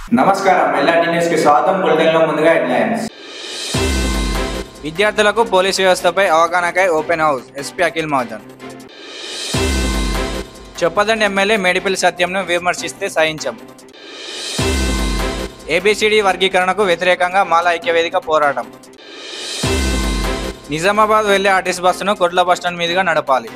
నమస్కారం LRT news కి స్వాగతం బులెటిన్ లో ముందుగా హెడ్లైన్స్ విద్యార్థులకు పోలీసు వ్యవస్థపై అవగాహనకై open house SP Akhil Mahajan చెప్పదండి ఎమ్మెల్యే మేడిపల్లి సత్యంను విమర్శిస్తే సహించం ఏబిసిడి వర్గీకరణకు వ్యతిరేకంగా మాల ఐక్యవేదిక పోరాటం నిజామాబాద్ వెళ్లే ఆర్టీసీ బస్సును కొట్ల బస్టాండ్ మీదుగా నడపాలి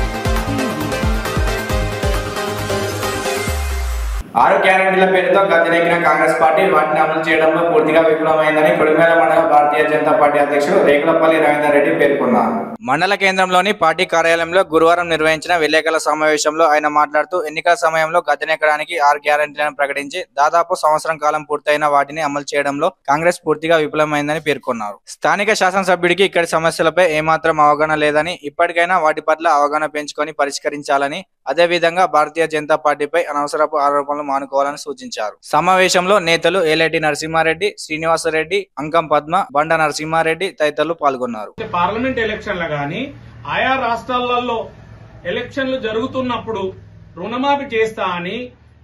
ఆరు గ్యారెంటీల పేరుతో గద్దెనెక్కిన కాంగ్రెస్ పార్టీ వాటిని అమలు చేయడంలో పూర్తిగా విఫలమైందని కొడిమేల మండల భారతీయ జనతా పార్టీ అధ్యక్షుడు రేకులపల్లి రవీందర్ రెడ్డి పేర్కొన్నారు మండల కేంద్రంలోని పార్టీ కార్యాలయంలో గురువారం నిర్వహించిన విలేకరుల సమావేశంలో ఆయన మాట్లాడుతూ ఎన్నికల సమయంలో గద్దెనెక్కడానికి ఆరు గ్యారెంటీలను ప్రకటించి దాదాపు సంవత్సరం కాలం పూర్తయిన వాటిని అమలు చేయడంలో కాంగ్రెస్ పూర్తిగా విఫలమైందని పేర్కొన్నారు స్థానిక శాసనసభ్యుడికి ఇక్కడి సమస్యలపై ఏమాత్రం అవగాహన లేదని ఇప్పటికైనా వాటి పట్ల అవగాహన పెంచుకొని పరిష్కరించాలని అదేవిధంగా భారతీయ జనతా పార్టీపై అనవసరపు ఆరోపణలు మానుకోవాలని సూచించారు సమావేశంలో నేతలు ఏలేటి నరసింహారెడ్డి శ్రీనివాసరెడ్డి అంకం పద్మ బండ నరసింహారెడ్డి తదితరులు పాల్గొన్నారు పార్లమెంట్ ఎలక్షన్ల గాని ఆయా రాష్ట్రాలలో ఎలక్షన్లు జరుగుతున్నప్పుడు రుణమాఫీ చేస్తా అని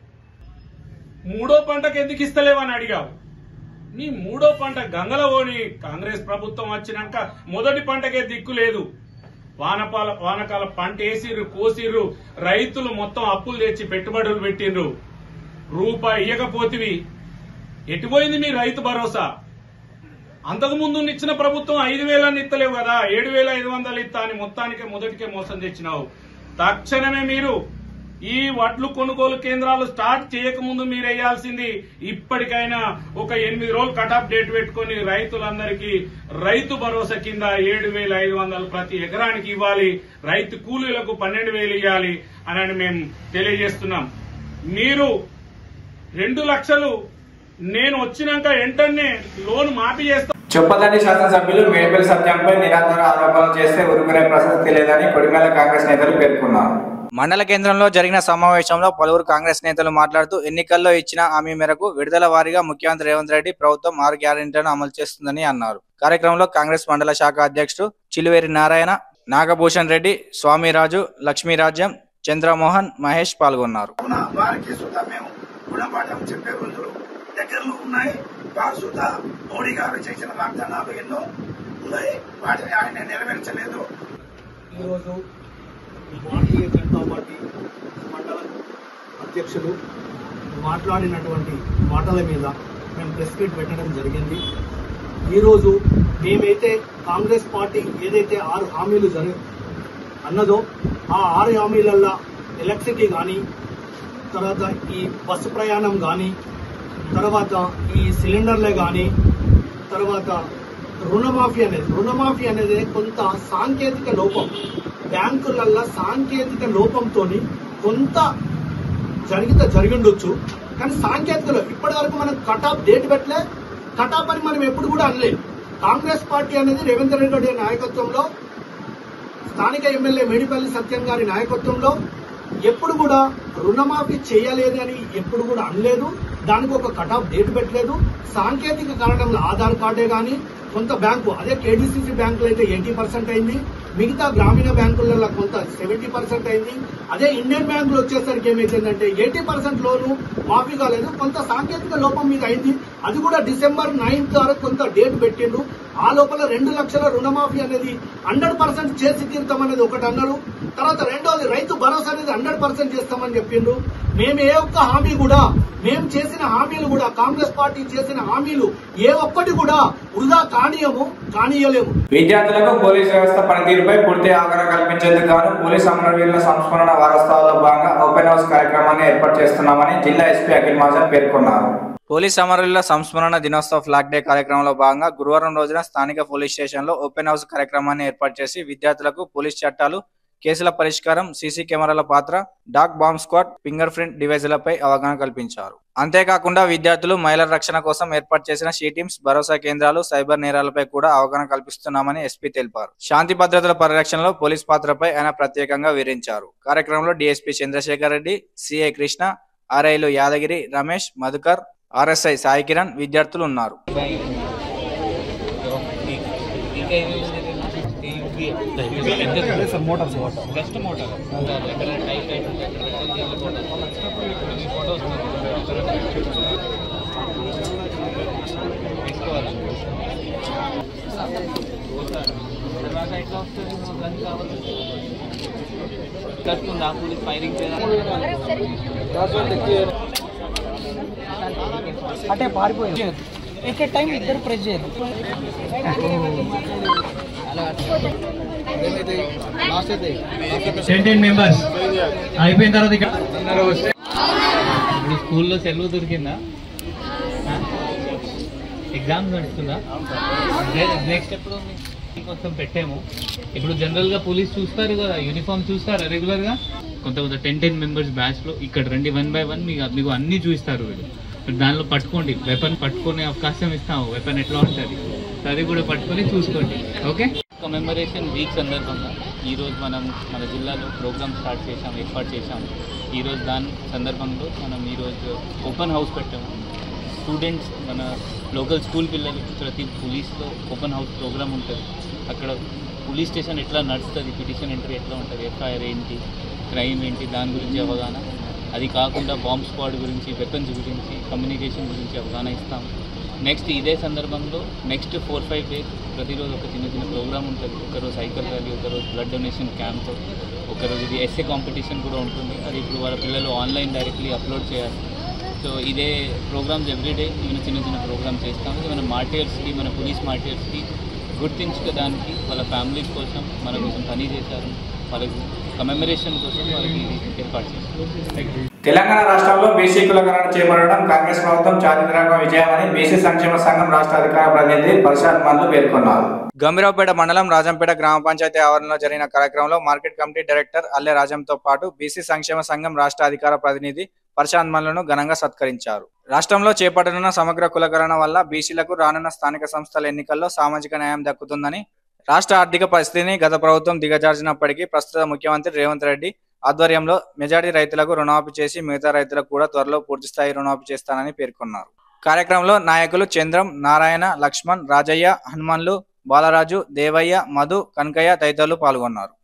మూడో పంటకు ఎందుకు ఇస్తలేవని అడిగావు నీ మూడో పంట గంగల పోని కాంగ్రెస్ ప్రభుత్వం వచ్చినాక మొదటి పంటకే దిక్కు లేదు వానపాల వానకాల పంట వేసిర్రు కోసిర్రు రైతులు మొత్తం అప్పులు తెచ్చి పెట్టుబడులు పెట్టిండ్రు రూపాయి ఇయ్యకపోతివి ఎటుపోయింది మీ రైతు భరోసా అంతకు ముందు ఇచ్చిన ప్రభుత్వం ఐదు వేలని ఇస్తలేవు కదా ఏడు వేల ఐదు వందలు ఇస్తా అని మొత్తానికే మొదటికే మోసం తెచ్చినావు తక్షణమే మీరు ఈ వడ్లు కొనుగోలు కేంద్రాలు స్టార్ట్ చేయకముందు మీరు వేయాల్సింది ఇప్పటికైనా ఒక ఎనిమిది రోజులు కటాఫ్ డేట్ పెట్టుకుని రైతులందరికీ రైతు భరోసా కింద ఏడు వేల ఐదు వందలు ప్రతి ఎకరానికి ఇవ్వాలి రైతు కూలీలకు పన్నెండు వేలు ఇవ్వాలి అని మేము తెలియజేస్తున్నాం మీరు రెండు లక్షలు నేను వచ్చినాక వెంటనే లోన్ మాఫీ చేస్తా చొప్పదండి శాసనసభ్యులు మేడిపల్లి సత్యంపై నిరాధార ఆరోపణలు చేస్తే ఊరుకునే ప్రసక్తి లేదని కొడిమేల కాంగ్రెస్ నేతలు పేర్కొన్నారు మండల కేంద్రంలో జరిగిన సమావేశంలో పలువురు కాంగ్రెస్ నేతలు మాట్లాడుతూ ఎన్నికల్లో ఇచ్చిన హామీ మేరకు విడుదల వారీగా ముఖ్యమంత్రి రేవంత్ రెడ్డి ప్రభుత్వం ఆరు గ్యారెంటీలను అమలు చేస్తుందని అన్నారు కార్యక్రమంలో కాంగ్రెస్ మండల శాఖ అధ్యక్షుడు చిలువేరి నారాయణ నాగభూషణ్ రెడ్డి స్వామిరాజు లక్ష్మీరాజ్యం చంద్రమోహన్ మహేష్ పాల్గొన్నారు కావున వారికి సుధా మేము గుణపాఠం చెప్పే రోజులు దగ్గరలో ఉన్నాయి వారు సుధా మోడీ గారు చేసిన వాగ్దానాలు ఎన్నో ఉన్నాయి వాటిని ఆయన నెరవేర్చలేదు ఈరోజు భారతీయ జనతా పార్టీ మండల అధ్యక్షులు మాట్లాడినటువంటి మాటల మీద మేము ప్రెస్ మీట్ పెట్టడం జరిగింది ఈరోజు మేమైతే కాంగ్రెస్ పార్టీ ఏదైతే ఆరు హామీలు జరి అన్నదో ఆ ఆరు హామీలల్లో ఎలక్ట్రిసిటీ కానీ తర్వాత ఈ బస్సు ప్రయాణం కానీ తర్వాత ఈ సిలిండర్లే కానీ తర్వాత రుణమాఫీ అనేది రుణమాఫీ అనేది కొంత సాంకేతిక లోపం బ్యాంకులల్లో సాంకేతిక లోపంతో కొంత జరిగితే జరిగిండొచ్చు కానీ సాంకేతికలో ఇప్పటి వరకు మనం కటాఫ్ డేట్ పెట్టలే కటాఫ్ అని మనం ఎప్పుడు కూడా అనలేదు కాంగ్రెస్ పార్టీ అనేది రేవంత్ రెడ్డి గారి నాయకత్వంలో స్థానిక ఎమ్మెల్యే మేడిపల్లి సత్యం గారి నాయకత్వంలో ఎప్పుడు కూడా రుణమాఫీ చేయలేదు అని ఎప్పుడు కూడా అనలేదు దానికి ఒక కటాఫ్ డేట్ పెట్టలేదు సాంకేతిక కారణంలో ఆధార్ కార్డే కానీ కొంత బ్యాంకు అదే కేడీసీసీ బ్యాంకులు అయితే ఎయిటీ పర్సెంట్ అయింది మిగతా గ్రామీణ బ్యాంకులలో కొంత సెవెంటీ పర్సెంట్ అయింది అదే ఇండియన్ బ్యాంకులు వచ్చేసరికి ఏమైతుందంటే ఎయిటీ పర్సెంట్ లోను మాఫీ కాలేదు కొంత సాంకేతిక లోపం మీద అయింది అది కూడా డిసెంబర్ నైన్త్ వరకు కొంత డేట్ పెట్టిండు ఆ లోపల రెండు లక్షల రుణమాఫీ అనేది హండ్రెడ్ పర్సెంట్ చేసి తీరుతామనేది ఒకటి అన్నారు తర్వాత రెండోది రైతు భరోసా అనేది హండ్రెడ్ పర్సెంట్ చేస్తామని చెప్పిండ్రు మేము ఏ ఒక్క హామీ కూడా మేము చేసిన హామీలు కూడా కాంగ్రెస్ పార్టీ చేసిన హామీలు ఏ ఒక్కటి కూడా వృధా కానీయము కానీయలేము విద్యార్థులకు పోలీస్ వ్యవస్థ పనితీరుపై పూర్తి అవగాహన కల్పించేందుకు గాను పోలీస్ అమరవీరుల సంస్మరణ వారోత్సవాల్లో భాగంగా ఓపెన్ హౌస్ కార్యక్రమాన్ని ఏర్పాటు చేస్తున్నామని జిల్లా ఎస్పీ అఖిల్ మహాజన్ పేర్కొన్నారు పోలీస్ అమరుల సంస్మరణ దినోత్సవ ఫ్లాగ్ డే కార్యక్రమంలో భాగంగా గురువారం రోజున స్థానిక పోలీస్ స్టేషన్ లో ఓపెన్ హౌస్ కార్యక్రమాన్ని ఏర్పాటు చేసి విద్యార్థులకు పోలీస్ చట్టాలు కేసుల పరిష్కారం సీసీ కెమెరాల పాత్ర dog bomb squad finger print డివైజులపై అవగాహన కల్పించారు అంతేకాకుండా విద్యార్థులు మహిళల రక్షణ కోసం ఏర్పాటు చేసిన షీ టీమ్స్ భరోసా కేంద్రాలు సైబర్ నేరాలపై కూడా అవగాహన కల్పిస్తున్నామని ఎస్పీ తెలిపారు శాంతి భద్రతల పరిరక్షణలో పోలీస్ పాత్రపై ఆయన ప్రత్యేకంగా వివరించారు కార్యక్రమంలో డీఎస్పీ చంద్రశేఖర్ రెడ్డి సిఐ కృష్ణ ఆర్ఐలు యాదగిరి రమేష్ మధుకర్ ఆర్ఎస్ఐ సాయి కిరణ్ విద్యార్థులు ఉన్నారు తర్వాత ఎట్లా వస్తుంది గన్ కావాలి కట్టుకుందా పోలీస్ ఫైరింగ్ అంటే పారిపోయింది ఎట్ టైం ఇద్దరు ప్రెస్ చేయరు సెవెంటీన్ మెంబర్స్ అయిపోయిన తర్వాత ఇక్కడ ఇప్పుడు స్కూల్లో సెలవు దొరికిందా ఎగ్జామ్స్ నడుస్తుందా నెక్స్ట్ ఎప్పుడు కోసం పెట్టాము ఇప్పుడు జనరల్ గా పోలీస్ చూస్తారు కదా యూనిఫామ్ చూస్తారా రెగ్యులర్ గా కొంత కొంత టెన్ టెన్ మెంబర్స్ బ్యాచ్ లో ఇక్కడ రండి వన్ బై వన్ మీకు మీకు అన్ని చూపిస్తారు వీళ్ళు మీరు దానిలో పట్టుకోండి వెపన్ పట్టుకునే అవకాశం ఇస్తాము వెపన్ ఎట్లా ఉంటుంది అది కూడా పట్టుకొని చూసుకోండి ఓకే కమెమరేషన్ వీక్ సందర్భంగా ఈరోజు మనం మన జిల్లాలో ప్రోగ్రామ్ స్టార్ట్ చేశాం ఏర్పాటు చేశాం ఈరోజు దాని సందర్భంలో మనం ఈరోజు ఓపెన్ హౌస్ పెట్టాము స్టూడెంట్స్ మన లోకల్ స్కూల్ పిల్లలకి ప్రతి పోలీస్లో ఓపెన్ హౌస్ ప్రోగ్రామ్ ఉంటుంది అక్కడ పోలీస్ స్టేషన్ ఎట్లా నడుస్తుంది పిటిషన్ ఎంట్రీ ఎట్లా ఉంటుంది ఎఫ్ఐఆర్ ఏంటి క్రైమ్ ఏంటి దాని గురించి అవగాహన అది కాకుండా బాంబ్ స్క్వాడ్ గురించి వెపన్స్ గురించి కమ్యూనికేషన్ గురించి అవగాహన ఇస్తాం నెక్స్ట్ ఇదే సందర్భంలో నెక్స్ట్ ఫోర్ ఫైవ్ డేస్ ప్రతిరోజు ఒక చిన్న చిన్న ప్రోగ్రామ్ ఉంటుంది ఒకరోజు సైకిల్ ర్యాలీ ఒకరోజు బ్లడ్ డొనేషన్ క్యాంప్ ఒకరోజు ఇది ఎస్ఏ కాంపిటీషన్ కూడా ఉంటుంది అది ఇప్పుడు వాళ్ళ పిల్లలు ఆన్లైన్ డైరెక్ట్లీ అప్లోడ్ చేయాలి సో ఇదే ప్రోగ్రామ్స్ ఎవ్రీడే ఇవన్నీ చిన్న చిన్న ప్రోగ్రామ్ చేస్తాము ఇది మన మార్టియర్స్కి మన పోలీస్ మార్టియర్స్కి గుర్తించడానికి వాళ్ళ ఫ్యామిలీస్ కోసం మన కోసం పని చేశారు వాళ్ళకి కమెమరేషన్ కోసం వాళ్ళకి ఇది ఏర్పాటు చేశారు తెలంగాణ రాష్ట్రంలో బీసీ కులగణన చేపట్టడం కాంగ్రెస్ ప్రభుత్వం చారిత్రక విజయమని బీసీ సంక్షేమ సంఘం రాష్ట్ర అధికార ప్రతినిధి ప్రసాద్ మన్లు పేర్కొన్నారు గంభీరావుపేట మండలం రాజంపేట గ్రామ పంచాయతీ ఆవరణలో జరిగిన కార్యక్రమంలో మార్కెట్ కమిటీ డైరెక్టర్ అల్లె రాజంతో పాటు బీసీ సంక్షేమ సంఘం రాష్ట్ర అధికార ప్రతినిధి ప్రశాంత్ మన్లను ఘనంగా సత్కరించారు రాష్ట్రంలో చేపట్టనున్న సమగ్ర కులకరణ వల్ల బీసీలకు రానున్న స్థానిక సంస్థల ఎన్నికల్లో సామాజిక న్యాయం దక్కుతుందని రాష్ట్ర ఆర్థిక పరిస్థితిని గత ప్రభుత్వం దిగజార్చినప్పటికీ ప్రస్తుత ముఖ్యమంత్రి రేవంత్ రెడ్డి ఆధ్వర్యంలో మెజారిటీ రైతులకు రుణమాఫీ చేసి మిగతా రైతులకు కూడా త్వరలో పూర్తిస్థాయి రుణమాఫీ చేస్తానని పేర్కొన్నారు కార్యక్రమంలో నాయకులు చంద్రం నారాయణ లక్ష్మణ్ రాజయ్య హనుమన్లు బాలరాజు దేవయ్య మధు కనకయ్య తదితరులు పాల్గొన్నారు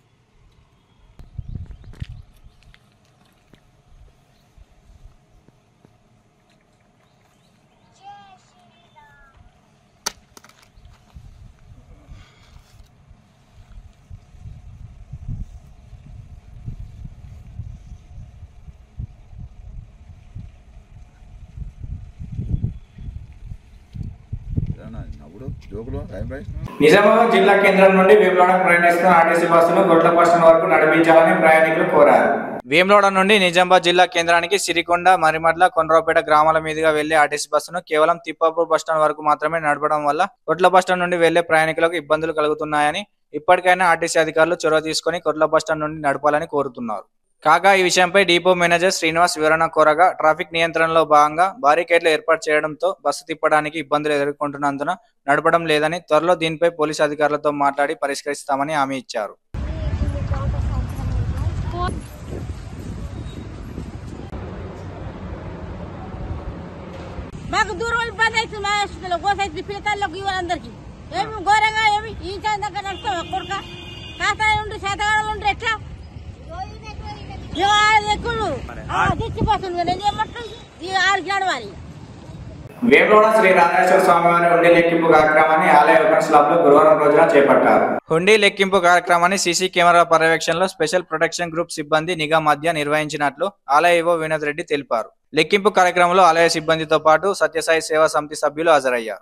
నిజామాబాద్ జిల్లా కేంద్రం నుండి వేములవాడ ప్రయాణిస్తున్న ఆర్టీసీ బస్సును గొడ్లపట్టణం వరకు నడిపించాలని ప్రయాణికులు కోరారు వేములవాడ నుండి నిజామాబాద్ జిల్లా కేంద్రానికి సిరికొండ మరిమడ్ల కొండ్రావుపేట గ్రామాల మీదుగా వెళ్లే ఆర్టీసీ బస్సును కేవలం తిప్పాపూర్ బస్టాండ్ వరకు మాత్రమే నడపడం వల్ల కొట్ల బస్టాండ్ నుండి వెళ్లే ప్రయాణికులకు ఇబ్బందులు కలుగుతున్నాయని ఇప్పటికైనా ఆర్టీసీ అధికారులు చొరవ తీసుకుని కొట్ల బస్టాండ్ నుండి నడపాలని కోరుతున్నారు కాగా ఈ విషయంపై డిపో మేనేజర్ శ్రీనివాస్ వివరణ కోరగా ట్రాఫిక్ నియంత్రణలో భాగంగా బారికేడ్లు ఏర్పాటు చేయడంతో బస్సు తిప్పడానికి ఇబ్బందులు ఎదుర్కొంటున్నందున నడపడం లేదని త్వరలో దీనిపై పోలీసు అధికారులతో మాట్లాడి పరిష్కరిస్తామని హామీ ఇచ్చారు మాకు దూరం ఇబ్బంది అవుతుంది మా హాస్పిటల్లో గోసైతుంది పిల్లకాయలకు ఇవ్వాలందరికి ఏమి ఘోరంగా ఏమి ఈ చందంగా నడుస్తావా కొడుక కాస్త ఉండి శాతగాడలు ఉండి ఎట్లా ఎక్కువ తెచ్చిపోతుంది నేను ఏమంటాను ఈ ఆడికి నడవాలి వేములవాడ శ్రీ రాజేశ్వర స్వామి వారి ఉండి లెక్కింపు కార్యక్రమాన్ని ఆలయ ఓపెన్ స్లాబ్ లో గురువారం రోజున చేపట్టారు హుండీ లెక్కింపు కార్యక్రమాన్ని సీసీ కెమెరా పర్యవేక్షణలో స్పెషల్ ప్రొటెక్షన్ గ్రూప్ సిబ్బంది నిఘా మధ్య నిర్వహించినట్లు ఆలయ ఇవో వినోద్ రెడ్డి తెలిపారు లెక్కింపు కార్యక్రమంలో ఆలయ సిబ్బందితో పాటు సత్యసాయి సేవా సమితి సభ్యులు హాజరయ్యారు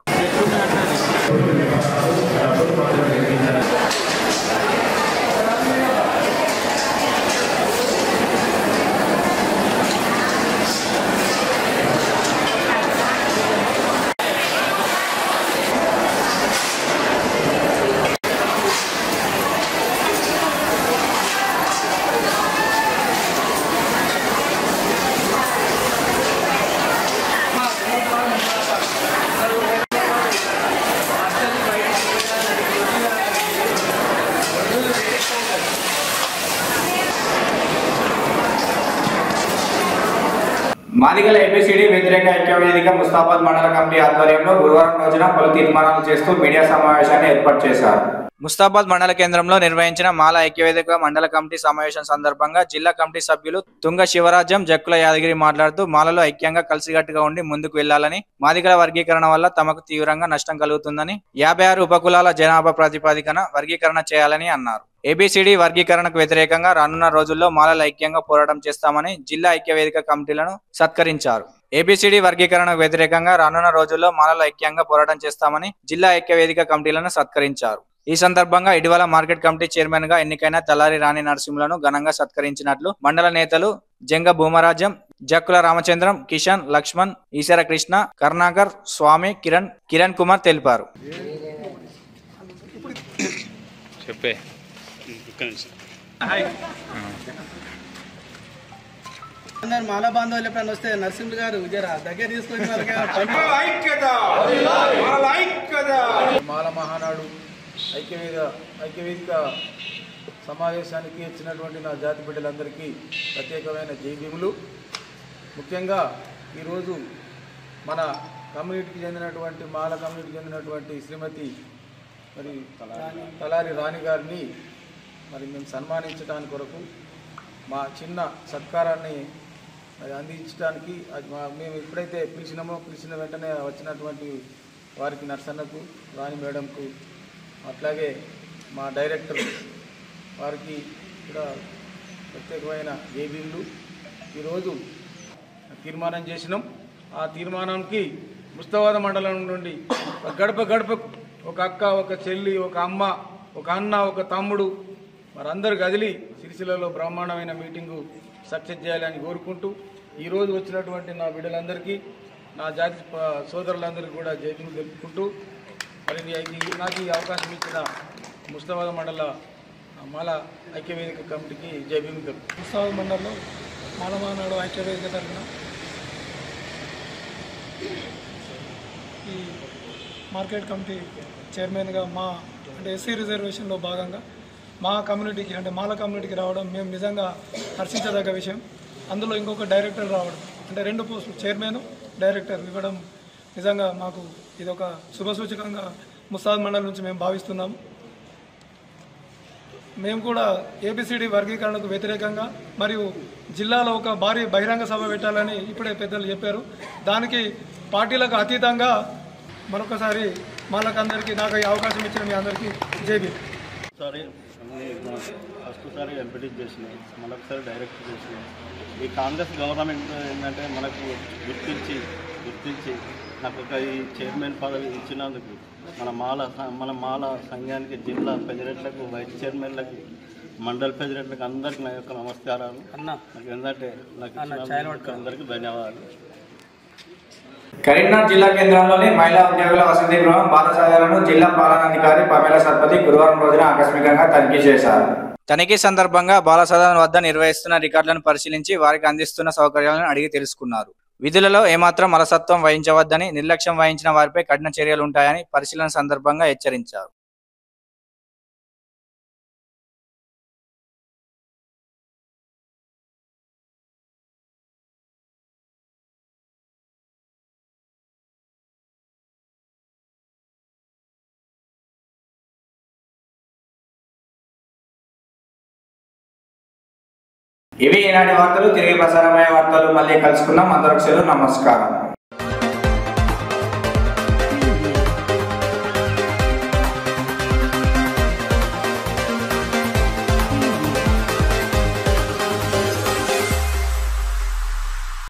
మాదిగల ఏపీసీడీ వ్యతిరేక ఐక్య వేదిక ముస్తాబాద్ మండల కమిటీ ఆధ్వర్యంలో గురువారం రోజున పలు తీర్మానాలు చేస్తూ మీడియా సమావేశాన్ని ఏర్పాటు చేశారు ముస్తాబాద్ మండల కేంద్రంలో నిర్వహించిన మాల ఐక్యవేదిక మండల కమిటీ సమావేశం సందర్భంగా జిల్లా కమిటీ సభ్యులు తుంగ శివరాజ్యం జక్కుల యాదగిరి మాట్లాడుతూ మాలలో ఐక్యంగా కలిసికట్టుగా ఉండి ముందుకు వెళ్లాలని మాదిగల వర్గీకరణ వల్ల తమకు తీవ్రంగా నష్టం కలుగుతుందని యాభై ఆరు ఉపకులాల జనాభా ప్రాతిపదికన వర్గీకరణ చేయాలని అన్నారు ఏబిసిడి వర్గీకరణకు వ్యతిరేకంగా రానున్న రోజుల్లో మాలల ఐక్యంగా పోరాటం చేస్తామని జిల్లా ఐక్యవేదిక కమిటీలను సత్కరించారు ఏబిసిడి వర్గీకరణకు వ్యతిరేకంగా రానున్న రోజుల్లో మాలల ఐక్యంగా పోరాటం చేస్తామని జిల్లా ఐక్యవేదిక కమిటీలను సత్కరించారు ఈ సందర్భంగా ఇటీవల మార్కెట్ కమిటీ చైర్మన్ గా ఎన్నికైన తలారి రాణి నరసింహులను ఘనంగా సత్కరించినట్లు మండల నేతలు జంగ భూమరాజ్యం జక్కుల రామచంద్రం కిషన్ లక్ష్మణ్ ఈశ్వర కృష్ణ కరుణాకర్ స్వామి కిరణ్ కిరణ్ కుమార్ తెలిపారు చెప్పే అందరు మాల బాంధవులు ఎప్పుడైనా వస్తే నరసింహులు గారు జర దగ్గర తీసుకొని వాళ్ళకి మాల మహానాడు ఐక్యవేద ఐక్యవేదిక సమావేశానికి వచ్చినటువంటి నా జాతి బిడ్డలందరికీ ప్రత్యేకమైన జైభీములు ముఖ్యంగా ఈరోజు మన కమ్యూనిటీకి చెందినటువంటి మాల కమ్యూనిటీకి చెందినటువంటి శ్రీమతి మరి తలారి రాణి గారిని మరి మేము సన్మానించడానికి కొరకు మా చిన్న సత్కారాన్ని మరి అందించడానికి అది మా మేము ఎప్పుడైతే పిలిచినామో పిలిచిన వెంటనే వచ్చినటువంటి వారికి నర్సన్నకు రాణి మేడంకు అట్లాగే మా డైరెక్టర్ వారికి కూడా ప్రత్యేకమైన జేబీలు ఈరోజు తీర్మానం చేసినాం ఆ తీర్మానానికి ముస్తవాద మండలం నుండి ఒక గడప గడపకు ఒక అక్క ఒక చెల్లి ఒక అమ్మ ఒక అన్న ఒక తమ్ముడు మరందరూ కదిలి సిరిసిల్లలో బ్రహ్మాండమైన మీటింగు సక్సెస్ చేయాలని కోరుకుంటూ ఈరోజు వచ్చినటువంటి నా బిడ్డలందరికీ నా జాతి ప- సోదరులందరికీ కూడా జైలు తెలుపుకుంటూ మరి ఈ- ఈ- నాకు ఈ అవకాశం ఇచ్చిన ముస్తాబాద్ మండల మాల ఐక్యవేదిక కమిటీకి జై భీమ్ తెలుపు ఉత్సవ మండలంలో మానవానాడు ఐక్యవేదిక తరఫున ఈ మార్కెట్ కమిటీ చైర్మన్గా మా అంటే ఎస్సీ రిజర్వేషన్లో భాగంగా మా కమ్యూనిటీకి అంటే మాల కమ్యూనిటీకి రావడం మేము నిజంగా హర్షించదగ్గ విషయం అందులో ఇంకొక డైరెక్టర్ రావడం అంటే రెండు పోస్టులు చైర్మన్ డైరెక్టర్ ఇవ్వడం నిజంగా మాకు ఇది ఒక శుభసూచకంగా ముస్తాద్ మండలం నుంచి మేము భావిస్తున్నాము మేము కూడా ఏబిసిడి వర్గీకరణకు వ్యతిరేకంగా మరియు జిల్లాలో ఒక భారీ బహిరంగ సభ పెట్టాలని ఇప్పుడే పెద్దలు చెప్పారు దానికి పార్టీలకు అతీతంగా మరొకసారి మాలకందరికీ నాకు ఈ అవకాశం ఇచ్చిన మీ అందరికీ జేబీ ఒకసారి ఫస్ట్ సారి ఎంపీటీ చేసినాయి మరొకసారి డైరెక్ట్ చేసినాయి ఈ కాంగ్రెస్ గవర్నమెంట్ ఏంటంటే మనకు గుర్తించి గుర్తించి నాకు ఒక ఈ చైర్మన్ పదవి ఇచ్చినందుకు మన మాల స- మన మాల సంఘానికి జిల్లా ప్రెసిడెంట్లకు వైస్ చైర్మన్లకి మండల ప్రెసిడెంట్లకు అందరికీ నా యొక్క నమస్కారాలు నాకు ఏంటంటే నాకు ఇచ్చినందుకు అందరికీ ధన్యవాదాలు కరీంనగర్ జిల్లా కేంద్రంలోని మహిళా ఉద్యోగుల వసతి గృహం బాలసాలను జిల్లా పాలనాధికారి పమేల సత్పతి గురువారం రోజున ఆకస్మికంగా తనిఖీ చేశారు తనిఖీ సందర్భంగా బాలసదన్ వద్ద నిర్వహిస్తున్న రికార్డులను పరిశీలించి వారికి అందిస్తున్న సౌకర్యాలను అడిగి తెలుసుకున్నారు విధులలో ఏమాత్రం అలసత్వం వహించవద్దని నిర్లక్ష్యం వహించిన వారిపై కఠిన చర్యలు ఉంటాయని పరిశీలన సందర్భంగా హెచ్చరించారు ఇవి ఈనాటి వార్తలు తిరిగి ప్రసారమయ్యే వార్తలు మళ్ళీ కలుసుకుందాం అందరూ నమస్కారం